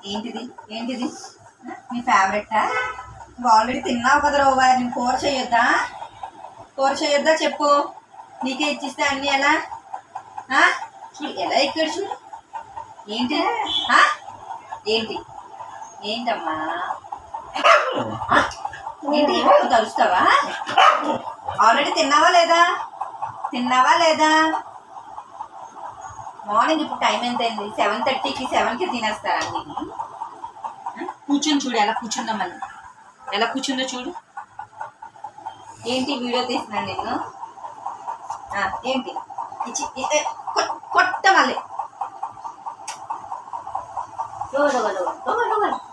ఏంటిది ఏంటిది మీ ఫేవరెటా నువ్వు ఆల్రెడీ తిన్నావు కదా రోవా నేను కూర చేయొద్దా కూర చేయొద్దా చెప్పు నీకే ఇచ్చిస్తే అన్నీ ఎలా ఆ? చూడు ఎలా ఎక్కాడు చూడు ఏంటి ఆ? ఏంటి ఏంటమ్మా ఆ? ఏంటి నువ్వు తలుస్తావా ఆల్రెడీ తిన్నావా లేదా తిన్నావా లేదా మార్నింగ్ ఇప్పుడు టైం ఎంత అయింది సెవెన్ థర్టీకి సెవెన్కి తినేస్తారా అన్ని కూర్చొని చూడు ఎలా కూర్చున్నా మనం ఎలా కూర్చుందో చూడు ఏంటి వీడియో తీస్తున్నాను నేను ఆ, ఏంటి ఇచ్చి ఇ- ఏ, కొ- కొట్ట మళ్ళీ door door door door door